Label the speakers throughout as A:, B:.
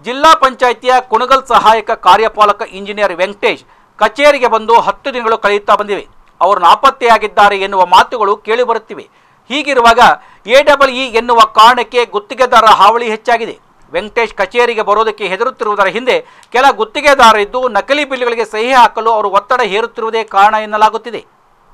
A: ಜಿಲ್ಲಾ ಪಂಚಾಯಿತಿಯ ಕುಣಗಲ್ ಸಹಾಯಕ ಕಾರ್ಯಪಾಲಕ ಇಂಜಿನಿಯರ್ ವೆಂಕಟೇಶ್ ಕಚೇರಿಗೆ ಬಂದು ಹತ್ತು ದಿನಗಳು ಕಳೆಯುತ್ತಾ ಬಂದಿವೆ ಅವರು ನಾಪತ್ತೆಯಾಗಿದ್ದಾರೆ ಎನ್ನುವ ಮಾತುಗಳು ಕೇಳಿಬರುತ್ತಿವೆ ಹೀಗಿರುವಾಗ ಎ ಡಬಲ್ ಇ ಎನ್ನುವ ಕಾರಣಕ್ಕೆ ಗುತ್ತಿಗೆದಾರರ ಹಾವಳಿ ಹೆಚ್ಚಾಗಿದೆ ವೆಂಕಟೇಶ್ ಕಚೇರಿಗೆ ಬರೋದಕ್ಕೆ ಹೆದರುತ್ತಿರುವುದರ ಹಿಂದೆ ಕೆಲ ಗುತ್ತಿಗೆದಾರರಿದ್ದು ನಕಲಿ ಬಿಲ್ಗಳಿಗೆ ಸಹಿ ಹಾಕಲು ಅವರು ಒತ್ತಡ ಹೇರುತ್ತಿರುವುದೇ ಕಾರಣ ಎನ್ನಲಾಗುತ್ತಿದೆ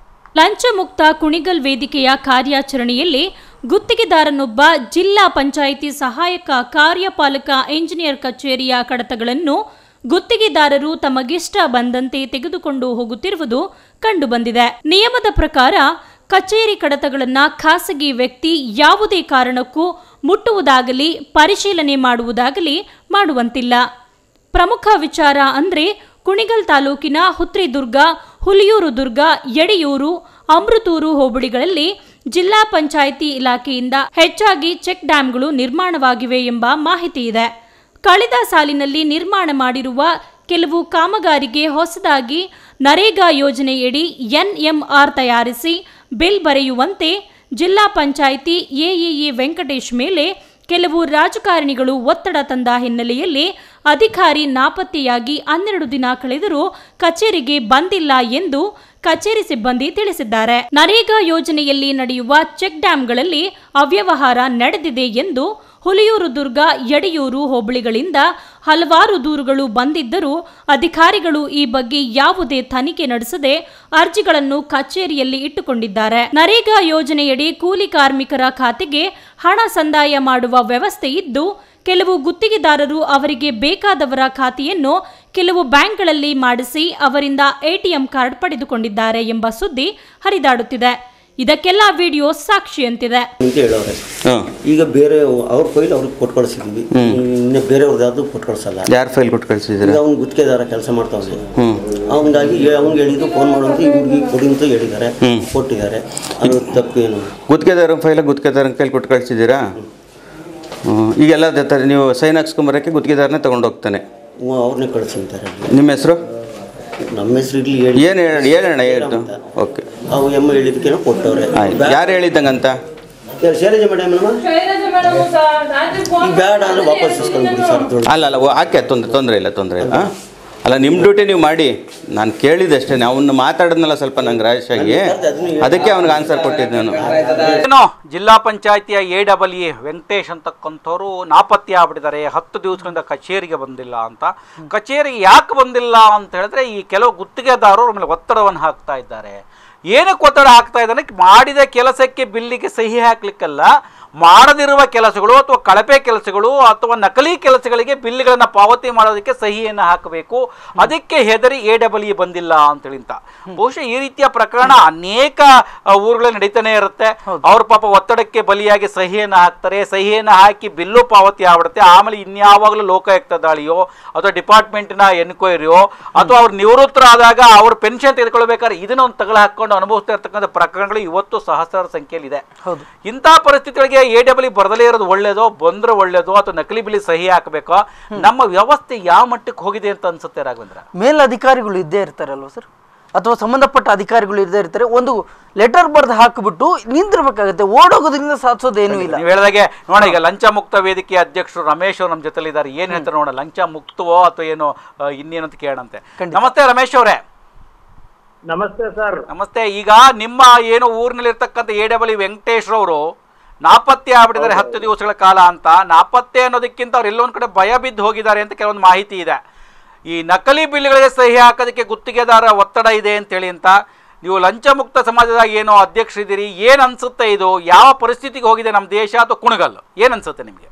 B: ಲಂಚ ಮುಕ್ತ ಕುಣಿಗಲ್ ವೇದಿಕೆಯ ಕಾರ್ಯಾಚರಣೆಯಲ್ಲಿ ಗುತ್ತಿಗೆದಾರನೊಬ್ಬ ಜಿಲ್ಲಾ ಪಂಚಾಯಿತಿ ಸಹಾಯಕ ಕಾರ್ಯಪಾಲಕ ಇಂಜಿನಿಯರ್ ಕಚೇರಿಯ ಕಡತಗಳನ್ನು ಗುತ್ತಿಗೆದಾರರು ತಮಗಿಷ್ಟ ಬಂದಂತೆ ತೆಗೆದುಕೊಂಡು ಹೋಗುತ್ತಿರುವುದು ಕಂಡುಬಂದಿದೆ ನಿಯಮದ ಪ್ರಕಾರ ಕಚೇರಿ ಕಡತಗಳನ್ನು ಖಾಸಗಿ ವ್ಯಕ್ತಿ ಯಾವುದೇ ಕಾರಣಕ್ಕೂ ಮುಟ್ಟುವುದಾಗಲಿ ಪರಿಶೀಲನೆ ಮಾಡುವುದಾಗಲಿ ಮಾಡುವಂತಿಲ್ಲ ಪ್ರಮುಖ ವಿಚಾರ ಅಂದ್ರೆ ಕುಣಿಗಲ್ ತಾಲೂಕಿನ ಹುತ್ರಿದುರ್ಗ ಹುಲಿಯೂರು ದುರ್ಗ ಯಡಿಯೂರು ಅಮೃತೂರು ಹೋಬಳಿಗಳಲ್ಲಿ ಜಿಲ್ಲಾ ಪಂಚಾಯಿತಿ ಇಲಾಖೆಯಿಂದ ಹೆಚ್ಚಾಗಿ ಚೆಕ್ ಡ್ಯಾಂಗಳು ನಿರ್ಮಾಣವಾಗಿವೆ ಎಂಬ ಮಾಹಿತಿ ಇದೆ ಕಳೆದ ಸಾಲಿನಲ್ಲಿ ನಿರ್ಮಾಣ ಮಾಡಿರುವ ಕೆಲವು ಕಾಮಗಾರಿಗೆ ಹೊಸದಾಗಿ ನರೇಗಾ ಯೋಜನೆಯಡಿ ಎನ್ಎಂಆರ್ ತಯಾರಿಸಿ ಬಿಲ್ ಬರೆಯುವಂತೆ ಜಿಲ್ಲಾ ಪಂಚಾಯಿತಿ ಎಇಇ ವೆಂಕಟೇಶ್ ಮೇಲೆ ಕೆಲವು ರಾಜಕಾರಣಿಗಳು ಒತ್ತಡ ತಂದ ಹಿನ್ನೆಲೆಯಲ್ಲಿ ಅಧಿಕಾರಿ ನಾಪತ್ತೆಯಾಗಿ ಹನ್ನೆರಡು ದಿನ ಕಳೆದರೂ ಕಚೇರಿಗೆ ಬಂದಿಲ್ಲ ಎಂದು ಕಚೇರಿ ಸಿಬ್ಬಂದಿ ತಿಳಿಸಿದ್ದಾರೆ ನರೇಗಾ ಯೋಜನೆಯಲ್ಲಿ ನಡೆಯುವ ಚೆಕ್ ಡ್ಯಾಂಗಳಲ್ಲಿ ಅವ್ಯವಹಾರ ನಡೆದಿದೆ ಎಂದು ಹುಲಿಯೂರು ದುರ್ಗ ಯಡಿಯೂರು ಹೋಬಳಿಗಳಿಂದ ಹಲವಾರು ದೂರುಗಳು ಬಂದಿದ್ದರೂ ಅಧಿಕಾರಿಗಳು ಈ ಬಗ್ಗೆ ಯಾವುದೇ ತನಿಖೆ ನಡೆಸದೆ ಅರ್ಜಿಗಳನ್ನು ಕಚೇರಿಯಲ್ಲಿ ಇಟ್ಟುಕೊಂಡಿದ್ದಾರೆ ನರೇಗಾ ಯೋಜನೆಯಡಿ ಕೂಲಿ ಕಾರ್ಮಿಕರ ಖಾತೆಗೆ ಹಣ ಸಂದಾಯ ಮಾಡುವ ವ್ಯವಸ್ಥೆ ಇದ್ದು ಕೆಲವು ಗುತ್ತಿಗೆದಾರರು ಅವರಿಗೆ ಬೇಕಾದವರ ಖಾತೆಯನ್ನು ಕೆಲವು ಬ್ಯಾಂಕ್ಗಳಲ್ಲಿ ಮಾಡಿಸಿ ಅವರಿಂದ ಎಟಿಎಂ ಕಾರ್ಡ್ ಪಡೆದುಕೊಂಡಿದ್ದಾರೆ ಎಂಬ ಸುದ್ದಿ ಹರಿದಾಡುತ್ತಿದೆ ಇದಕ್ಕೆಲ್ಲ ವಿಡಿಯೋ ಸಾಕ್ಷಿಯಂತಿದೆ
C: ಅಂತ ಹೇಳೋರೆ
D: ಹಾಂ
C: ಈಗ ಬೇರೆ ಅವ್ರ ಫೈಲ್ ಅವ್ರಿಗೆ ಕೊಟ್ಟು ಕಳಿಸಿದ್ವಿ ಇನ್ನು ಬೇರೆಯವ್ರದ್ದು ಯಾವುದು ಕೊಟ್ಟು ಕಳಿಸಲ್ಲ
D: ಯಾರು ಫೈಲ್ ಕೊಟ್ಟು ಕಳಿಸಿದ್ದೀರಾ
C: ಈಗ ಅವ್ನು ಗುತ್ತಿಗೆದಾರ ಕೆಲಸ ಮಾಡ್ತಾವ್ನೆ
D: ಹ್ಞೂ
C: ಅವನಿಗಾಗಿ ಅವ್ನಿಗೆ ಹೇಳಿದ್ದು ಫೋನ್ ಮಾಡುವಂತ ಈ ಹುಡುಗಿ ಕೊಡಿ ಅಂತ ಹೇಳಿದ್ದಾರೆ ಕೊಟ್ಟಿದ್ದಾರೆ ಅದು ತಪ್ಪೇನು
D: ಗುತ್ತಿಗೆದಾರ ಫೈಲ ಗುತ್ತಿಗೆದಾರನ ಕೈಲಿ ಕೊಟ್ಟು ಕಳಿಸಿದ್ದೀರಾ ಹ್ಞೂ ಈಗೆಲ್ಲ ತ- ನೀವು ಸೈನ್ ಹಾಕ್ಸ್ಕೊಂಬರೋಕ್ಕೆ ಗುತ್ತಿಗೆದಾರನೇ ತೊಗೊಂಡು ಹೋಗ್ತಾನೆ
C: ಅವ್ರನ್ನೇ ಕಳಿಸಿದ್ದಾರೆ
D: ನಿಮ್ಮ ಹೆಸರು
C: ನಮ್ಮ ಹೆಸರು ಇರ್ಲಿ ಹೇಳಿ
D: ಏನು ಹೇಳಿ ಹೇಳೋಣ ಹೇಳ್ತು ಓಕೆ
C: ಅವು ಎಮ್ಮ ಹೇಳಿದ್ದಕ್ಕೇನೋ ಕೊಟ್ಟವ್ರೆ
D: ಆಯ್ತು ಯಾರು ಹೇಳಿದ್ದಂಗಂತ
C: ಯಾರು ಶೈಲಜಾ ಮೇಡಮ್ ಅಲ್ವಾ ಈಗ ಬೇಡ ಅಂದ್ರೆ ವಾಪಸ್ ಇಸ್ಕೊಂಡ್ಬಿಡಿ ಸರ್ ದೊಡ್ಡ
D: ಅಲ್ಲ ಅಲ್ಲ ಓ, ಹಾಕೆ ತೊಂದರೆ ತೊಂದರೆ ಇಲ್ಲ ತೊಂದರೆ ಇಲ್ಲ ಹಾಂ ಅಲ್ಲ ನಿಮ್ಮ ಡ್ಯೂಟಿ ನೀವು ಮಾಡಿ ನಾನು ಕೇಳಿದಷ್ಟೇ ಅವನ್ನ ಮಾತಾಡಿದ್ನಲ್ಲ ಸ್ವಲ್ಪ ನಂಗೆ ರಾಜೇಶಾಗಿ ಅದಕ್ಕೆ ಅವ್ನಿಗೆ ಆನ್ಸರ್ ಕೊಟ್ಟಿದ್ದು ನಾನು
A: ಏನೋ ಜಿಲ್ಲಾ ಪಂಚಾಯತಿಯ ಎ ಡಬಲ್ ಇ ವೆಂಕಟೇಶ್ ಅಂತಕ್ಕಂಥವ್ರು ನಾಪತ್ತೆ ಆಗ್ಬಿಟ್ಟಿದ್ದಾರೆ ಹತ್ತು ದಿವಸಗಳಿಂದ ಕಚೇರಿಗೆ ಬಂದಿಲ್ಲ ಅಂತ ಕಚೇರಿಗೆ ಯಾಕೆ ಬಂದಿಲ್ಲ ಅಂತ ಹೇಳಿದ್ರೆ ಈ ಕೆಲವು ಗುತ್ತಿಗೆದಾರರು ಅವ್ರ ಮೇಲೆ ಒತ್ತಡವನ್ನು ಹಾಕ್ತಾ ಇದ್ದಾರೆ ಏನಕ್ಕೆ ಒತ್ತಡ ಹಾಕ್ತಾ ಇದ್ದಾನೆ ಮಾಡಿದ ಕೆಲಸಕ್ಕೆ ಬಿಲ್ಲಿಗೆ ಸಹಿ ಹಾಕ್ಲಿಕ್ಕಲ್ಲ ಮಾಡದಿರುವ ಕೆಲಸಗಳು ಅಥವಾ ಕಳಪೆ ಕೆಲಸಗಳು ಅಥವಾ ನಕಲಿ ಕೆಲಸಗಳಿಗೆ ಬಿಲ್ಗಳನ್ನು ಪಾವತಿ ಮಾಡೋದಕ್ಕೆ ಸಹಿಯನ್ನು ಹಾಕಬೇಕು ಅದಕ್ಕೆ ಹೆದರಿ ಎ ಡಬಲ್ ಇ ಬಂದಿಲ್ಲ ಅಂತೇಳಿ ಅಂತ ಬಹುಶಃ ಈ ರೀತಿಯ ಪ್ರಕರಣ ಅನೇಕ ಆ, ಊರುಗಳಲ್ಲಿ ನಡೀತಾನೆ ಇರುತ್ತೆ ಅವ್ರ ಪಾಪ ಒತ್ತಡಕ್ಕೆ ಬಲಿಯಾಗಿ ಸಹಿಯನ್ನು ಹಾಕ್ತಾರೆ ಸಹಿಯನ್ನು ಹಾಕಿ ಬಿಲ್ಲು ಪಾವತಿ ಆಗ್ಬಿಡುತ್ತೆ ಆಮೇಲೆ ಇನ್ಯಾವಾಗಲೂ ಲೋಕಾಯುಕ್ತ ದಾಳಿಯೋ ಅಥವಾ ಡಿಪಾರ್ಟ್ಮೆಂಟಿನ ಎನ್ಕ್ವೈರಿಯೋ ಅಥವಾ ಅವ್ರು ನಿವೃತ್ತರಾದಾಗ ಅವ್ರ ಪೆನ್ಷನ್ ತೆಗೆದುಕೊಳ್ಬೇಕಾದ್ರೆ ಇದನ್ನ ಒಂದು ತಗಲು ಹಾಕೊಂಡು ಅನುಭವಿಸ್ತಾ ಇರ್ತಕ್ಕಂಥ ಪ್ರಕರಣಗಳು ಇವತ್ತು ಸಹಸ್ರಾರು ಸಂಖ್ಯೆಯಲ್ಲಿ ಇದೆ
E: ಹೌದು
A: ಇಂಥ ಪರಿಸ್ಥಿತಿಗಳಿಗೆ ಎ ಡಬ್ಲ್ಯೂ ಬರದಲೇ ಇರೋದು ಒಳ್ಳೇದೋ ಬಂದ್ರೆ ಒಳ್ಳೇದೋ ಅಥವಾ ನಕಲಿ ಬಿಲಿ ಸಹಿ ಹಾಕಬೇಕೋ ನಮ್ಮ ವ್ಯವಸ್ಥೆ ಯಾವ ಮಟ್ಟಕ್ಕೆ ಹೋಗಿದೆ ಅಂತ ಅನ್ಸುತ್ತೆ ರಾಘವೇಂದ್ರ
E: ಮೇಲಧಿಕಾರಿಗಳು ಇದ್ದೇ ಇರ್ತಾರಲ್ವ ಸರ್ ಅಥವಾ ಸಂಬಂಧಪಟ್ಟ ಅಧಿಕಾರಿಗಳು ಇದ್ದೇ ಇರ್ತಾರೆ ಒಂದು ಲೆಟರ್ ಬರೆದು ಹಾಕಿಬಿಟ್ಟು ನಿಂತಿರ್ಬೇಕಾಗತ್ತೆ ಓಡೋಗೋದ್ರಿಂದ ಸಾಧಿಸೋದೇನೂ ಇಲ್ಲ
A: ನೀವು ಹೇಳಿದಾಗೆ ನೋಡ ಈಗ ಲಂಚ ಮುಕ್ತ ವೇದಿಕೆ ಅಧ್ಯಕ್ಷರು ರಮೇಶ್ ಅವರು ನಮ್ಮ ಜೊತೆಲಿ ಇದ್ದಾರೆ ಏನ್ ಹೇಳ್ತಾರೆ ನೋಡ ಲಂಚ ಮುಕ್ತವೋ ಅಥವಾ ಏನೋ ಆ, ಇನ್ನೇನು ಅಂತ ಕೇಳಂತೆ ನಮಸ್ತೆ ರಮೇಶ್ ಅವರೇ
F: ನಮಸ್ತೆ ಸರ್
A: ನಮಸ್ತೆ ಈಗ ನಿಮ್ಮ ಏನೋ ಊರಿನಲ್ಲಿ ಇರ್ತಕ್ಕಂಥ ಎ ಡಬ್ಲ್ಯೂ ವೆಂಕಟೇಶ್ ರವರು ನಾಪತ್ತೆ ಆಗ್ಬಿಟ್ಟಿದ್ದಾರೆ ಹತ್ತು ದಿವಸಗಳ ಕಾಲ ಅಂತ ನಾಪತ್ತೆ ಅನ್ನೋದಕ್ಕಿಂತ ಅವ್ರು ಎಲ್ಲೊಂದ್ ಕಡೆ ಭಯ ಬಿದ್ದು ಹೋಗಿದ್ದಾರೆ ಅಂತ ಕೆಲವೊಂದು ಮಾಹಿತಿ ಇದೆ ಈ ನಕಲಿ ಬಿಲ್ಗಳಿಗೆ ಸಹಿ ಹಾಕೋದಕ್ಕೆ ಗುತ್ತಿಗೆದಾರ ಒತ್ತಡ ಇದೆ ಅಂತೇಳಿ ಅಂತ ನೀವು ಲಂಚ ಮುಕ್ತ ಸಮಾಜದಾಗ ಏನೋ ಅಧ್ಯಕ್ಷರಿದ್ದೀರಿ ಏನ್ ಅನ್ಸುತ್ತೆ ಇದು ಯಾವ ಪರಿಸ್ಥಿತಿಗೆ ಹೋಗಿದೆ ನಮ್ಮ ದೇಶ ಅಥವಾ ಕುಣಗಲ್ ಏನ್ ಅನ್ಸುತ್ತೆ ನಿಮಗೆ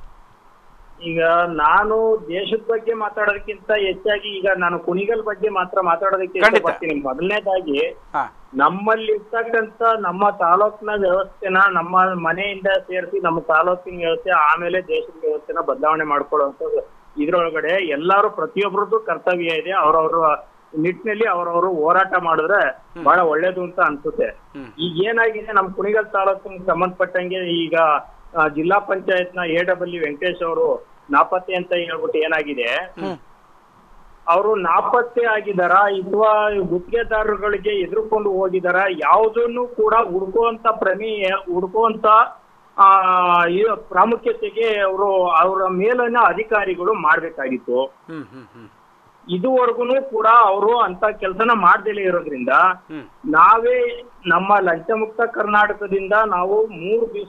F: ಈಗ ನಾನು ದೇಶದ ಬಗ್ಗೆ ಮಾತಾಡೋದಕ್ಕಿಂತ ಹೆಚ್ಚಾಗಿ ಈಗ ನಾನು ಕುಣಿಗಲ್ ಬಗ್ಗೆ ಮಾತ್ರ ಮಾತಾಡೋದಕ್ಕೆ
A: ಖಂಡಿತ.
F: ಇಷ್ಟಪಡ್ತೀನಿ ಮೊದಲನೇದಾಗಿ
A: ಹಾ
F: ನಮ್ಮಲ್ಲಿ ಇರ್ತಕ್ಕಂತ ನಮ್ಮ ತಾಲೂಕಿನ ವ್ಯವಸ್ಥೆನ ನಮ್ಮ ಮನೆಯಿಂದ ಸೇರಿಸಿ ನಮ್ಮ ತಾಲೂಕಿನ ವ್ಯವಸ್ಥೆ ಆಮೇಲೆ ದೇಶದ ವ್ಯವಸ್ಥೆನ ಬದಲಾವಣೆ ಮಾಡ್ಕೊಳ್ಳುವಂಥದ್ದು ಇದ್ರೊಳಗಡೆ ಎಲ್ಲಾರು ಪ್ರತಿಯೊಬ್ಬರದ್ದು ಕರ್ತವ್ಯ ಇದೆ ಅವ್ರವ್ರ ನಿಟ್ಟಿನಲ್ಲಿ ಅವ್ರವ್ರು ಹೋರಾಟ ಮಾಡಿದ್ರೆ ಬಹಳ ಒಳ್ಳೇದು ಅಂತ ಅನ್ಸುತ್ತೆ ಈಗ ಏನಾಗಿದೆ ನಮ್ ಕುಣಿಗಲ್ ತಾಲೂಕಿಗೆ ಸಂಬಂಧಪಟ್ಟಂಗೆ ಈಗ ಆ, ಜಿಲ್ಲಾ ಪಂಚಾಯತ್ ನ ಎ ಡಬ್ಲ್ಯೂ ವೆಂಕಟೇಶ್ ಅವರು ನಾಪತ್ತೆ ಅಂತ ಹೇಳ್ಬಿಟ್ಟು ಏನಾಗಿದೆ ಅವರು ನಾಪತ್ತೆ ಆಗಿದಾರ ಅಥವಾ ಗುತ್ತಿಗೆದಾರರುಗಳಿಗೆ ಎದುರುಕೊಂಡು ಹೋಗಿದಾರ ಯಾವುದನ್ನು ಕೂಡ ಹುಡುಕುವಂತ ಪ್ರಮೇಯ ಹುಡುಕುವಂತ ಆ ಇದು ಪ್ರಾಮುಖ್ಯತೆಗೆ ಅವರು ಅವರ ಮೇಲಿನ ಅಧಿಕಾರಿಗಳು ಮಾಡ್ಬೇಕಾಗಿತ್ತು
A: ಹ್ಮ್ ಹ್ಮ್ ಹ್ಮ್
F: ಇದುವರೆಗೂ ಕೂಡ ಅವರು ಅಂತ ಕೆಲಸನ ಮಾಡ್ದೇಲೆ ಇರೋದ್ರಿಂದ
A: ಹ್ಮ್.
F: ನಾವೇ ನಮ್ಮ ಲಂಚ ಮುಕ್ತ ಕರ್ನಾಟಕದಿಂದ ನಾವು ಮೂರು ದಿವಸ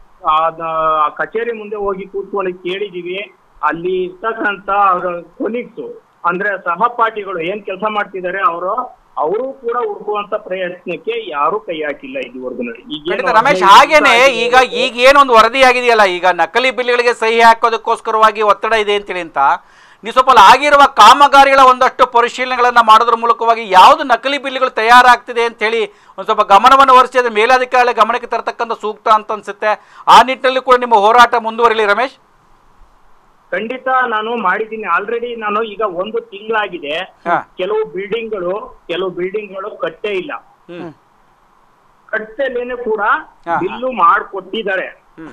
F: ಕಚೇರಿ ಮುಂದೆ ಹೋಗಿ ಕೂತ್ಕೊಂಡು ಕೇಳಿದೀವಿ ಅಲ್ಲಿ ಇರ್ತಕ್ಕಂತ ಅವರ ಕೊಲೀಗ್ಸ್ ಅಂದ್ರೆ ಸಹಪಾಠಿಗಳು ಏನ್ ಕೆಲಸ ಮಾಡ್ತಿದ್ದಾರೆ ಅವರು ಅವರು ಕೂಡ ಹುಡುಕುವಂತ ಪ್ರಯತ್ನಕ್ಕೆ ಯಾರು ಕೈ ಹಾಕಿಲ್ಲ ಇದುವರೆಗೂ
A: ಖಂಡಿತ ರಮೇಶ್ ಹಾಗೇನೆ ಈಗ ಈಗ ಏನೊಂದು ವರದಿ ಆಗಿದೆಯಲ್ಲ ಈಗ ನಕಲಿ ಬಿಲ್ಗಳಿಗೆ ಸಹಿ ಹಾಕೋದಕ್ಕೋಸ್ಕರವಾಗಿ ಒತ್ತಡ ಇದೆ ಅಂತೇಳಿ ಅಂತ ನೀವು ಸ್ವಲ್ಪ ಅಲ್ಲಿ ಆಗಿರುವ ಕಾಮಗಾರಿಗಳ ಒಂದಷ್ಟು ಪರಿಶೀಲನೆಗಳನ್ನ ಮಾಡೋದ್ರ ಮೂಲಕವಾಗಿ ಯಾವುದು ನಕಲಿ ಬಿಲ್ಗಳು ತಯಾರಾಗ್ತಿದೆ ಅಂತ ಹೇಳಿ ಒಂದು ಸ್ವಲ್ಪ ಗಮನವನ್ನು ಹರಿಸಿ ಅದು ಮೇಲಾಧಿಕಾರಿಗಳ ಗಮನಕ್ಕೆ ತರತಕ್ಕಂಥ ಸೂಕ್ತ ಅಂತ ಅನ್ಸುತ್ತೆ ಆ ನಿಟ್ಟಿನಲ್ಲಿ ಕೂಡ ನಿಮ್ಮ ಹೋರಾಟ ಮುಂದುವರಿಲಿ ರಮೇಶ್
F: ಖಂಡಿತ ನಾನು ಮಾಡಿದ್ದೀನಿ ಆಲ್ರೆಡಿ ನಾನು ಈಗ ಒಂದು ತಿಂಗಳಾಗಿದೆ
A: ಹಾ.
F: ಕೆಲವು ಬಿಲ್ಡಿಂಗ್ಗಳು ಕೆಲವು ಬಿಲ್ಡಿಂಗ್ಗಳು ಕಟ್ಟೇ ಇಲ್ಲ
A: ಹ್ಮ್
F: ಕಟ್ಟಲೇನೆ ಕೂಡ
A: ಹಾ.
F: ಬಿಲ್ಲು ಮಾಡ್ಕೊಟ್ಟಿದ್ದಾರೆ
A: ಹ್ಮ್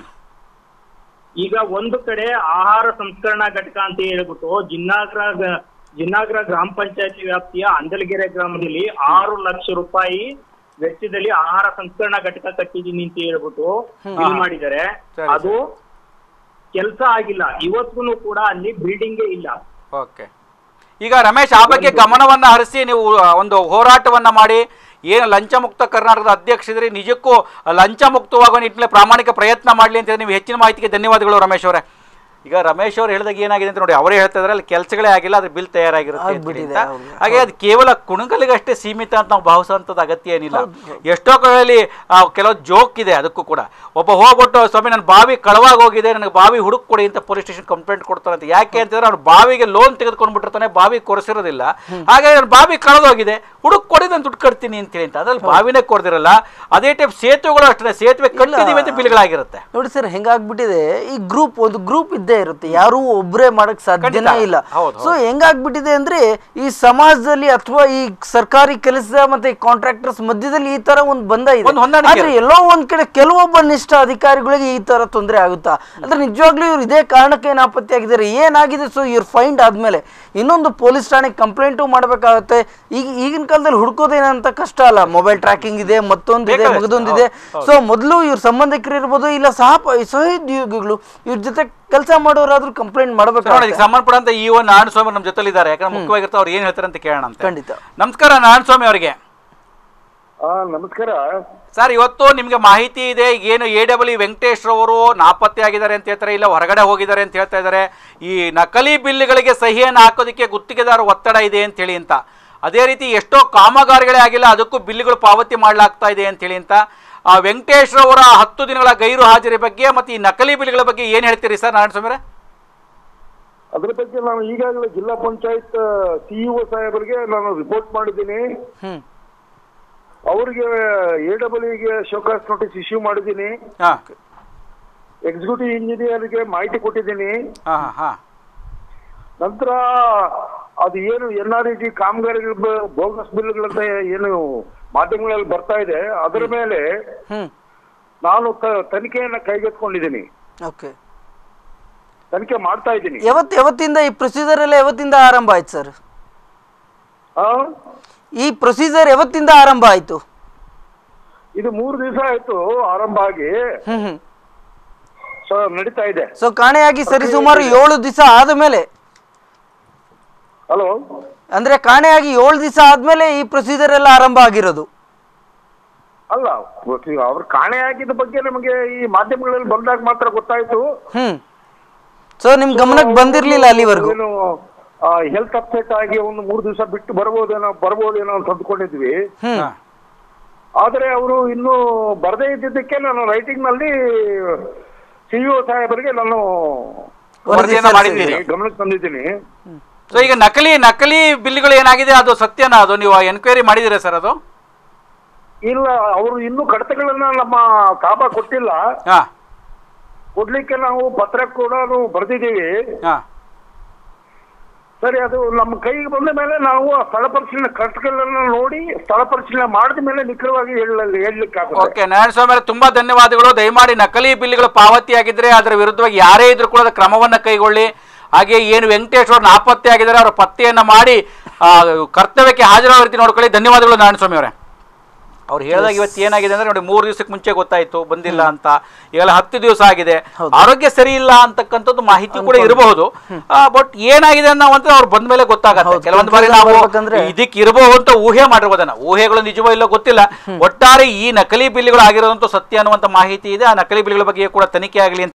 F: ಈಗ ಒಂದು ಕಡೆ ಆಹಾರ ಸಂಸ್ಕರಣಾ ಘಟಕ ಅಂತ ಹೇಳ್ಬಿಟ್ಟು ಜಿನ್ನಾಗ್ರ ಗ- ಜಿನ್ನಾಗ್ರ ಗ್ರಾಮ ಪಂಚಾಯತಿ ವ್ಯಾಪ್ತಿಯ ಅಂದಲಗೆರೆ ಗ್ರಾಮದಲ್ಲಿ ಆರು ಲಕ್ಷ ರೂಪಾಯಿ ವೆಚ್ಚದಲ್ಲಿ ಆಹಾರ ಸಂಸ್ಕರಣಾ ಘಟಕ ಕಟ್ಟಿದೀನಿ ಅಂತ ಹೇಳ್ಬಿಟ್ಟು ಬಿಲ್ ಮಾಡಿದ್ದಾರೆ
A: ಸರಿ,
F: ಅದು ಕೆಲಸ ಆಗಿಲ್ಲ ಇವತ್ತಿಗೂ ಕೂಡ ಅಲ್ಲಿ ಬಿಲ್ಡಿಂಗೇ ಇಲ್ಲ
A: ಓಕೆ ಈಗ ರಮೇಶ್ ಆ ಬಗ್ಗೆ ಗಮನವನ್ನ ಹರಿಸಿ ನೀವು ಆ, ಒಂದು ಹೋರಾಟವನ್ನ ಮಾಡಿ ಏನು ಲಂಚ ಮುಕ್ತ ಕರ್ನಾಟಕದ ಅಧ್ಯಕ್ಷರಿದ್ರೆ ನಿಜಕ್ಕೂ ಲಂಚ ಮುಕ್ತವಾಗುವ ನಿಟ್ಟಿನಲ್ಲಿ ಪ್ರಾಮಾಣಿಕ ಪ್ರಯತ್ನ ಮಾಡಲಿ ಅಂತ ನೀವು ಹೆಚ್ಚಿನ ಮಾಹಿತಿಗೆ ಧನ್ಯವಾದಗಳು ರಮೇಶ್ ಅವರೇ ಈಗ ರಮೇಶ್ ಅವರು ಹೇಳಿದಾಗ ಏನಾಗಿದೆ ಅಂತ ನೋಡಿ ಅವರೇ ಹೇಳ್ತಾ ಇದ್ದಾರೆ ಅಲ್ಲಿ ಕೆಲಸಗಳೇ ಆಗಿಲ್ಲ ಅದ್ರ ಬಿಲ್ ತಯಾರಾಗಿರುತ್ತೆ ಅಂತ ಹೇಳಿ
E: ಆಗ್ಬಿಟ್ಟಿದೆ,
A: ಅಂತ.
E: ಹೌದು.
A: ಹಾಗೆ ಅದು ಕೇವಲ ಕುಣಗಲಿಗಷ್ಟೇ ಸೀಮಿತ ಅಂತ ನಾವು ಭಾವಿಸುವಂಥದ್ದು ಅಗತ್ಯ ಏನಿಲ್ಲ ಎಷ್ಟೋ ಕಡೆಯಲ್ಲಿ ಆ, ಕೆಲವು ಜೋಕ್ ಇದೆ ಅದಕ್ಕೂ ಕೂಡ ಒಬ್ಬ ಹೋಗ್ಬಿಟ್ಟು ಸ್ವಾಮಿ ನನ್ನ ಬಾವಿ ಕಳವಾಗಿ ಹೋಗಿದೆ ನನಗೆ ಬಾವಿ ಹುಡುಕ್ ಕೊಡಿ ಅಂತ ಪೊಲೀಸ್ ಸ್ಟೇಷನ್ ಕಂಪ್ಲೇಂಟ್ ಕೊಡ್ತಾರಂತೆ ಯಾಕೆ ಅಂತಂದ್ರೆ ಅವ್ನು ಬಾವಿಗೆ ಲೋನ್ ತೆಗೆದುಕೊಂಡ್ಬಿಟ್ಟಿರ್ತಾನೆ ಬಾವಿ ಕೊರೆಸಿರೋದಿಲ್ಲ ಹಾಗಾಗಿ ನನ್ನ ಬಾವಿ ಕಳೆದೋಗಿದೆ ಹುಡುಕ್ ಕೊಡಿ ನಾನು ದುಡ್ಡು ಕಟ್ತೀನಿ ಅಂತ ಹೇಳಿ ಅಂತ ಅದ್ರಲ್ಲಿ ಬಾವಿನೇ ಕೊಡ್ದಿರಲ್ಲ ಅದೇ ಟೈಪ್ ಸೇತುವೆಗಳು ಅಷ್ಟೇ ಸೇತುವೆ ಕಟ್ಟಿದೀವಿ ಅಂತ ಬಿಲ್ಗಳಾಗಿರುತ್ತೆ
E: ನೋಡಿ ಸರ್ ಹೆಂಗಾಗ್ಬಿಟ್ಟಿದೆ ಈ ಗ್ರೂಪ್ ಒಂದು ಗ್ರೂಪ್ ಇದ್ದೇ ಇರುತ್ತೆ ಯಾರು ಒಬ್ಬರೇ ಮಾಡಕ್ ಸಾಧ್ಯನೇ
A: ಖಂಡಿತ.
E: ಇಲ್ಲ
A: ಹೌದು,
E: ಸೊ ಹೆಂಗಾಗ್ಬಿಟ್ಟಿದೆ ಅಂದ್ರೆ ಈ ಸಮಾಜದಲ್ಲಿ ಅಥವಾ ಈ ಸರ್ಕಾರಿ ಕೆಲಸ ಮತ್ತೆ ಕಾಂಟ್ರಾಕ್ಟರ್ಸ್ ಮಧ್ಯದಲ್ಲಿ ಈ ತರ ಒಂದು ಬಂದ ಇದೆ
A: ಒಂದು ಹೊಂದಾಣಿಕೆ
E: ಆದ್ರೆ ಎಲ್ಲೋ ಒಂದ್ ಕಡೆ ಕೆಲವೊಬ್ಬ ನಿಷ್ಠ ಅಧಿಕಾರಿಗಳಿಗೆ ಈ ತರ ತೊಂದರೆ ಆಗುತ್ತಾ ಅಂದ್ರೆ ನಿಜವಾಗ್ಲೂ ಇವ್ರು ಇದೇ ಕಾರಣಕ್ಕೆ ನಾಪತ್ತೆಯಾಗಿದ್ದಾರೆ ಏನಾಗಿದೆ ಸೊ ಇವ್ರು ಫೈಂಡ್ ಆದ್ಮೇಲೆ ಇನ್ನೊಂದು ಪೊಲೀಸ್ ಠಾಣೆಗೆ ಕಂಪ್ಲೇಂಟು ಮಾಡಬೇಕಾಗುತ್ತೆ ಈಗ ಈಗಿನ ಕಾಲದಲ್ಲಿ ಹುಡ್ಕೋದೇನಂತ ಕಷ್ಟ ಅಲ್ಲ ಮೊಬೈಲ್ ಟ್ರ್ಯಾಕಿಂಗ್ ಇದೆ ಮತ್ತೊಂದಿದೆ
A: ಬೇಕಾದಷ್ಟು.
E: ಮಗದೊಂದಿದೆ ಸೊ ಮೊದಲು ಇವ್ರ ಸಂಬಂಧಿಕರು ಇರ್ಬೋದು ಇಲ್ಲ ಸಹ ಸಹೋದ್ಯೋಗಿಗಳು ಇವ್ರ ಜೊತೆ ಕೆಲಸ ಮಾಡೋರಾದ್ರೂ ಕಂಪ್ಲೇಂಟ್
A: ನೋಡಿ ಇದಕ್ಕೆ
E: ಮಾಡ್ಬೇಕಾಗುತ್ತೆ
A: ಸಂಬಂಧಪಟ್ಟಂತ ಈ ಒಂದು ನಾರಾಯಣ ಸ್ವಾಮಿ ನಮ್ಮ ಜೊತೆಲಿದ್ದಾರೆ ಯಾಕಂದ್ರೆ ಮುಖ್ಯವಾಗಿರ್ತಾರೆ ಅವ್ರು ಏನ್ ಹೇಳ್ತಾರೆ ಅಂತ ಕೇಳೋಣ ಅಂತ
E: ಖಂಡಿತ.
A: ನಮಸ್ಕಾರ ನಾರಾಯಣ ಸ್ವಾಮಿ ಅವರಿಗೆ
F: ನಮಸ್ಕಾರ
A: ಸರ್ ಇವತ್ತು ನಿಮಗೆ ಮಾಹಿತಿ ಇದೆ ಏನು ಎ ಡಬ್ಲ್ಯೂ ವೆಂಕಟೇಶ್ ರವರು ನಾಪತ್ತೆ ಆಗಿದ್ದಾರೆ ಅಂತ ಹೇಳ್ತಾರೆ ಇಲ್ಲ ಹೊರಗಡೆ ಹೋಗಿದ್ದಾರೆ ಅಂತ ಹೇಳ್ತಾ ಇದ್ದಾರೆ ಈ ನಕಲಿ ಬಿಲ್ಗಳಿಗೆ ಸಹಿಯನ್ನು ಹಾಕೋದಕ್ಕೆ ಗುತ್ತಿಗೆದಾರ ಒತ್ತಡ ಇದೆ ಅಂತ ಹೇಳಿ ಅಂತ ಅದೇ ರೀತಿ ಎಷ್ಟೋ ಕಾಮಗಾರಿಗಳೇ ಆಗಿಲ್ಲ ಅದಕ್ಕೂ ಬಿಲ್ಗಳು ಪಾವತಿ ಮಾಡಲಾಗ್ತಾ ಇದೆ ಅಂತ ಹೇಳಿ ಅಂತ ಆ ವೆಂಕಟೇಶ್ ರವರ ಹತ್ತು ದಿನಗಳ ಗೈರು ಹಾಜರಿ ಬಗ್ಗೆ ಮತ್ತು ಈ ನಕಲಿ ಬಿಲ್ಗಳ ಬಗ್ಗೆ ಏನು ಹೇಳ್ತೀರಿ ಸರ್ ನಾರಾಯಣ ಸ್ವಾಮಿ
G: ಅದ್ರ ಬಗ್ಗೆ ನಾನು ಈಗಾಗಲೇ ಜಿಲ್ಲಾ ಪಂಚಾಯತ್ ಸಿಇಒ ಸಾಹೇಬರಿಗೆ ನಾನು ರಿಪೋರ್ಟ್ ಮಾಡಿದ್ದೀನಿ
E: ಹ್ಮ್
G: ಅವ್ರಿಗೆ ಎ ಡಬ್ಲ್ಯೂಗೆ ಶೋಕಾಸ್ ನೋಟಿಸ್ ಇಶ್ಯೂ ಮಾಡಿದ್ದೀನಿ
A: ಹಾಂ
G: ಎಕ್ಸಿಕ್ಯೂಟಿವ್ ಇಂಜಿನಿಯರ್ಗೆ ಮಾಹಿತಿ ಕೊಟ್ಟಿದ್ದೀನಿ
A: ಹಾಂ ಹಾಂ
G: ನಂತರ ಅದು ಏನು ಎನ್ ಆರ್ ಇ ಜಿ ಕಾಮಗಾರಿಗಳ ಬೋಗಸ್ ಬಿಲ್ಗಳಂತ ಏನು ಮಾಧ್ಯಮಗಳಲ್ಲಿ ಬರ್ತಾ ಇದೆ ಅದರ ಮೇಲೆ
E: ಹ್ಮ್
G: ನಾನು ತ- ತನಿಖೆಯನ್ನ ಕೈಗೆತ್ಕೊಂಡಿದ್ದೀನಿ
E: ಓಕೆ
G: ತನಿಖೆ ಮಾಡ್ತಾ ಇದ್ದೀನಿ
E: ಯಾವತ್ತು ಯಾವತ್ತಿಂದ ಈ ಪ್ರೊಸೀಜರ್ ಎಲ್ಲ ಯಾವತ್ತಿಂದ ಆರಂಭ ಆಯ್ತು ಸರ್
G: ಆ?
E: ಈ ಪ್ರೊಸೀಜರ್ ಯಾವತ್ತಿಂದ ಆರಂಭ ಆಯ್ತು
G: ಇದು ಮೂರು ದಿವಸ ಆಯ್ತು ಆರಂಭ ಆಗಿ
E: ಹ್ಮ್ ಹ್ಮ್
G: ಸೊ ನಡೀತಾ ಇದೆ
E: ಸೊ ಕಾಣೆಯಾಗಿ ಸರಿಸುಮಾರು ಏಳು ದಿವಸ ಆದ್ಮೇಲೆ
G: ಹಲೋ
E: ಅಂದ್ರೆ ಕಾಣೆಯಾಗಿ ಏಳು ದಿವಸ ಆದ್ಮೇಲೆ ಈ ಪ್ರೊಸೀಜರ್ ಎಲ್ಲ ಆರಂಭ ಆಗಿರೋದು
G: ಅಲ್ಲ ಅವ್ರ ಕಾಣೆ ಆಗಿದ್ದ ಬಗ್ಗೆ ನಮಗೆ ಈ ಮಾಧ್ಯಮಗಳಲ್ಲಿ ಬಂದಾಗ ಮಾತ್ರ ಗೊತ್ತಾಯ್ತು
E: ಹ್ಮ್ ಸೊ ನಿಮ್ ಗಮನಕ್ಕೆ ಬಂದಿರ್ಲಿಲ್ಲ ಅಲ್ಲಿವರೆಗೂ
G: ಏನು ಹೆಲ್ತ್ ಅಪ್ಸೆಟ್ ಆಗಿ ಒಂದು ಮೂರು ದಿವಸ ಬಿಟ್ಟು ಬರ್ಬೋದೇನೋ ಬರ್ಬೋದೇನೋ ಅಂತ ಅಂದ್ಕೊಂಡಿದ್ವಿ
E: ಹ್ಮ್
G: ಆದ್ರೆ ಅವರು ಇನ್ನೂ ಬರದೇ ಇದ್ದಿದ್ದಕ್ಕೆ ನಾನು ರೈಟಿಂಗ್ ನಲ್ಲಿ ಸಿಇಒ ಸಾಹೇಬರಿಗೆ ನಾನು
A: ವರದಿಯನ್ನ ಮಾಡಿದ್ದೀರಿ
G: ಗಮನಕ್ಕೆ ತಂದಿದ್ದೀನಿ
A: ಸೊ ಈಗ ನಕಲಿ ನಕಲಿ ಬಿಲ್ಗಳು ಏನಾಗಿದೆ ಅದು ಸತ್ಯನಾ ಅದು ನೀವು ಎನ್ಕ್ವೈರಿ ಮಾಡಿದ್ದೀರಾ ಸರ್ ಅದು
G: ಇಲ್ಲ ಅವರು ಇನ್ನೂ ಕಡತಗಳನ್ನ ನಮ್ಮ ಕಾಬಾ ಕೊಟ್ಟಿಲ್ಲ
A: ಹಾಂ
G: ಕೊಡ್ಲಿಕ್ಕೆ ನಾವು ಪತ್ರ ಕೂಡ ಬರೆದಿದ್ದೀವಿ
A: ಹಾಂ
G: ಸರಿ ಅದು ನಮ್ಮ ಕೈಗೆ ಬಂದ ಮೇಲೆ ನಾವು ಆ ಸ್ಥಳ ಪರಿಶೀಲನೆ ಕಟ್ಟಗಳನ್ನ ನೋಡಿ ಸ್ಥಳ ಪರಿಶೀಲನೆ ಮಾಡಿದ ಮೇಲೆ ನಿಖರವಾಗಿ ಹೇಳ ಹೇಳಲಿಕ್ಕೆ ಆಗುತ್ತೆ
A: ಓಕೆ ನಾರಾಯಣ ಸ್ವಾಮಿ ಅವರೇ ತುಂಬಾ ಧನ್ಯವಾದಗಳು ದಯಮಾಡಿ ನಕಲಿ ಬಿಲ್ಗಳು ಪಾವತಿಯಾಗಿದ್ರೆ ಅದರ ವಿರುದ್ಧವಾಗಿ ಯಾರೇ ಇದ್ರೂ ಕೂಡ ಅದರ ಕ್ರಮವನ್ನ ಕೈಗೊಳ್ಳಿ ಹಾಗೆ ಏನು ವೆಂಕಟೇಶ್ ಅವರು ನಾಪತ್ತೆ ಆಗಿದ್ದಾರೆ ಅವರ ಪತ್ತೆಯನ್ನ ಮಾಡಿ ಆ, ಕರ್ತವ್ಯಕ್ಕೆ ಹಾಜರಾಗುವ ರೀತಿ ನೋಡ್ಕೊಳ್ಳಿ ಧನ್ಯವಾದಗಳು ನಾರಾಯಣ ಸ್ವಾಮಿ ಅವರೇ ಅವ್ರು ಹೇಳಿದಾಗ ಇವತ್ತು ಏನಾಗಿದೆ ಅಂದ್ರೆ ನೋಡಿ ಮೂರು ದಿವಸಕ್ಕೆ ಮುಂಚೆ ಗೊತ್ತಾಯ್ತು ಬಂದಿಲ್ಲ ಅಂತ ಈಗೆಲ್ಲ ಹತ್ತು ದಿವಸ ಆಗಿದೆ ಆರೋಗ್ಯ ಸರಿ ಇಲ್ಲ ಅಂತಕ್ಕಂಥದ್ದು ಮಾಹಿತಿ ಕೂಡ ಇರಬಹುದು ಬಟ್ ಏನಾಗಿದೆ ಅನ್ನೋ ಅಂತ ಅವ್ರು ಬಂದ ಮೇಲೆ ಗೊತ್ತಾಗತ್ತೆ
E: ಹೌದು,
A: ಕೆಲವೊಂದು ಬಾರಿ
E: conclusion
A: ನಾವು
E: ಬರ್ಬೇಕಂದ್ರೆ-
A: ಇದಕ್ಕೆ ಇರಬಹುದು ಅಂತ ಊಹೆ ಮಾಡಿರ್ಬೋದನ್ನ ಊಹೆಗಳು ನಿಜವೋ ಇಲ್ಲೋ ಗೊತ್ತಿಲ್ಲ ಒಟ್ಟಾರೆ ಈ ನಕಲಿ ಬಿಲ್ಗಳು ಆಗಿರೋದಂತೂ ಸತ್ಯ ಅನ್ನುವಂತ ಮಾಹಿತಿ ಇದೆ ಆ ನಕಲಿ ಬಿಲ್ಗಳ ಬಗ್ಗೆ ಕೂಡ ತನಿಖೆ ಆಗಲಿ ಅಂತ